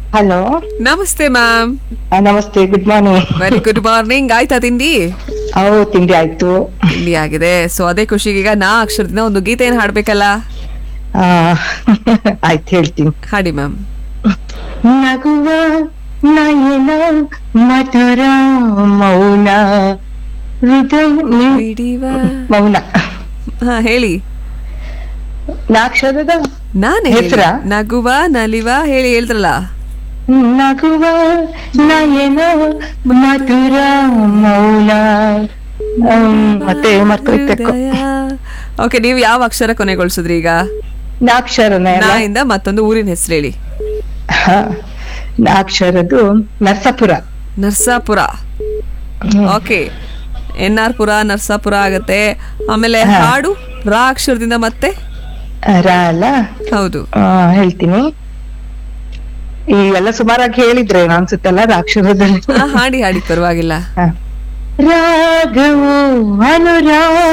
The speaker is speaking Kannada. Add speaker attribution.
Speaker 1: ಹಲೋ
Speaker 2: ನಮಸ್ತೆ ಮ್ಯಾಮ್
Speaker 1: ನಮಸ್ತೆ good morning
Speaker 2: very good morning ಆಯ್ತಾ ತಿಂಡಿ
Speaker 1: ಓ ತಿಂಡಿ ಆಯ್ತು
Speaker 2: ತಿಂಡಿ ಆಗಿದೆ ಸೊ ಅದೇ ಖುಷಿಗೆ ಈಗ ನಾ ಅಕ್ಷರದಿಂದ ಒಂದು ಗೀತೆಯನ್ನು ಹಾಡ್ಬೇಕಲ್ಲ
Speaker 1: ಆ, ಆಯ್ತು ಹೇಳ್ತೀನಿ
Speaker 2: ಹಾಡಿ ಮ್ಯಾಮ್
Speaker 1: ನಗುವ ನಯನ ಮಧುರ ಮೌನ ಹೃದಯ ನಿ-
Speaker 2: ಬಿಡಿವ
Speaker 1: ಮೌನ
Speaker 2: ಹಾ ಹೇಳಿ
Speaker 1: ನಾಕ್ಷರದ
Speaker 2: ನಾನೇ
Speaker 1: ಹೆಸ್ರಾ?
Speaker 2: ನಗುವ ನಲಿವ ಹೇಳಿ ಹೇಳಿದ್ರಲ್ಲ
Speaker 1: ನಗುವ ನಯನ ಮಧುರ ಮೌನ ಹ್ಮ್, ಮತ್ತೆ ಮರ್ತೋಯ್ತಕ್ಕೋ
Speaker 2: ಓಕೆ ನೀವು ಯಾವ ಅಕ್ಷರ ಕೊನೆಗೊಳಿಸಿದ್ರಿ ಈಗ
Speaker 1: ನಾಕ್ಷರನೇ ಅಲ್ಲ?
Speaker 2: ನಾಯಿಂದ ಮತ್ತೊಂದು ಊರಿನ ಹೆಸರು ಹೇಳಿ
Speaker 1: ಹ, ನಾಕ್ಷರದ್ದು ನರಸಾಪುರ
Speaker 2: ನರ್ಸಾಪುರ
Speaker 1: ಹ್ಮ್.
Speaker 2: Okay N R Pura Narsapura ಆಗತ್ತೆ ಆಮೇಲೆ
Speaker 1: ಹಾ.
Speaker 2: ಹಾಡು ರಾ ಅಕ್ಷರದಿಂದ ಮತ್ತೆ
Speaker 1: ರ ಅಲ್ಲ
Speaker 2: ಹೌದು
Speaker 1: ಆ, ಹೇಳ್ತೀನಿ ಈ ಎಲ್ಲ ಸುಮಾರಾಗಿ ಹೇಳಿದ್ರೆ ಅನ್ಸುತ್ತಲ್ಲ ರಾಕ್ಷರದಲ್ಲಿ
Speaker 2: ಹಾ, ಹಾಡಿ ಹಾಡಿ ಪರವಾಗಿಲ್ಲ
Speaker 1: ಹ. ರಾಗವು ಅನುರಾಗ